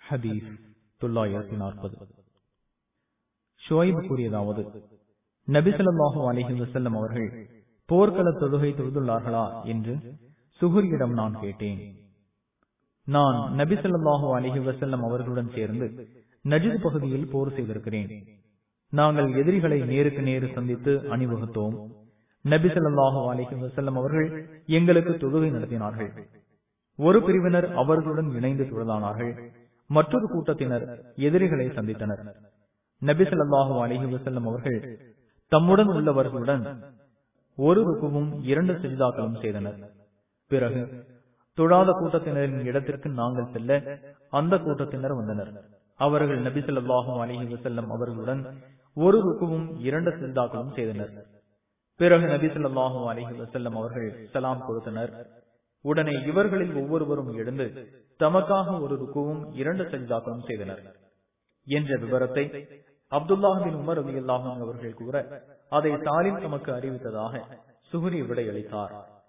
ஹதீஸ் தொள்ளாயிரத்தி நாற்பது ஷுவைப் கூறியதாவது நபிசல்லாஹு அலிஹி வசல்லம் அவர்கள் போர்க்கள தொழுகை தொழுதுள்ளார்களா என்று சுகுரியிடம் நான் கேட்டேன் நான் நபிசல்லாஹு அலிஹி வசல்லம் அவர்களுடன் சேர்ந்து நஜித் பகுதியில் போர் செய்திருக்கிறேன் நாங்கள் எதிரிகளை நேருக்கு நேரு சந்தித்து அணிவகுத்தோம் நபிசல்லாஹு அலிஹி வசல்லம் அவர்கள் எங்களுக்கு தொழுகை நடத்தினார்கள் ஒரு பிரிவினர் அவர்களுடன் இணைந்து தொழுதானார்கள் மற்றொரு கூட்டத்தினர் எதிரிகளை சந்தித்தனர் நபிசல்லாஹு அலிஹி வசல்லம் அவர்கள் தம்முடன் உள்ளவர்களுடன் ஒரு ருக்குவும் இரண்டு சிறிதாக்களும் செய்தனர் பிறகு தொழாத கூட்டத்தினரின் இடத்திற்கு நாங்கள் செல்ல அந்த கூட்டத்தினர் வந்தனர் அவர்கள் நபிசல்லாஹு அலிஹி வசல்லம் அவர்களுடன் ஒரு ருக்குவும் இரண்டு சிறிதாக்களும் செய்தனர் பிறகு நபிசல்லாஹு அலிஹி வசல்லம் அவர்கள் சலாம் கொடுத்தனர் உடனே இவர்களில் ஒவ்வொருவரும் எழுந்து தமக்காக ஒரு ருக்குவும் இரண்டு சஜிதாக்களும் செய்தனர் என்ற விவரத்தை அப்துல்லாஹின் உமர் அலி அல்லாஹும் அவர்கள் கூற அதை தாலிம் தமக்கு அறிவித்ததாக சுகுரி விடையளித்தார்